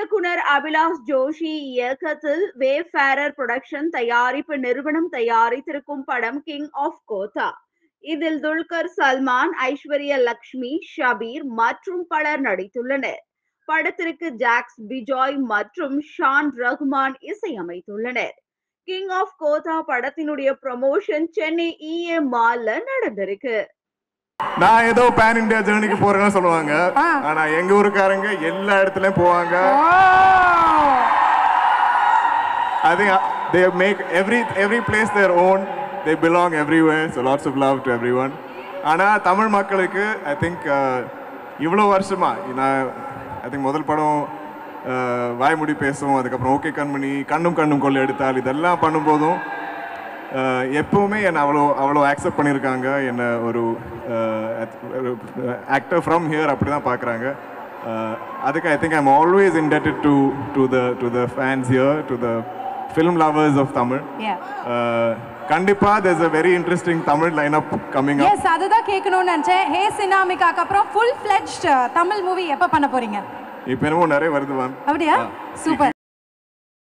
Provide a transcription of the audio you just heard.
இயக்குனர் அபிலாஷ் ஜோஷி இயக்கத்தில் Wayfarer production தயாரிப்பு நிறுவனம் தயாரித்திருக்கும் படம் கிங் ஆஃப் கோத்தா இதில் துல்கர் சல்மான் ஐஸ்வர்யா லக்ஷ்மி ஷபீர் மற்றும் பலர் நடித்துள்ளனர் படத்திற்கு ஜாக்ஸ் பிஜாய் மற்றும் ஷான் ரஹ்மான் இசையமைத்துள்ளனர் கிங் ஆஃப் கோத்தா படத்தினுடைய ப்ரமோஷன் சென்னை இஏ மால்ல நடந்திருக்கு நான் ஏதோ பேன் இந்தியா ஜேர்னிக்கு போறேன்னு சொல்லுவாங்க ஆ. ஆனா எங்க ஊருக்காரங்க எல்லா இடத்துலயும் போவாங்க I think uh, they make every every place their own. They belong everywhere. So lots of love to everyone. ஆனா தமிழ் மக்களுக்கு ஐ திங்க் இவ்வளோ வருஷமா நான் ஐ திங்க் முதல் படம் uh, வாய்மொழி பேசும் அதுக்கப்புறம் ஓகே கண்மணி கண்ணும் கண்ணும் கொள்ளை எடுத்தால் இதெல்லாம் பண்ணும்போதும் uh, எப்பவுமே என்னை அவ்வளோ அவ்வளோ அக்செப்ட் பண்ணியிருக்காங்க என்னை ஒரு ஆக்டர் ஃப்ரம் ஹியர் அப்படி தான் பார்க்குறாங்க அதுக்கு I think I'm always indebted to to the to the fans here to the film lovers of Tamil Yeah. கண்டிப்பா there's a very interesting Tamil lineup coming up yes அதுதான் கேட்கணும்னு நினைச்சேன் ஹே சினாமிகாக்கு அப்புறம் ஃபுல் ஃபிளெஜ்ட் தமிழ் மூவி எப்போ பண்ண போறீங்க இப்போ என்னமோ நிறைய வருது மேம் அப்படியா சூப்பர்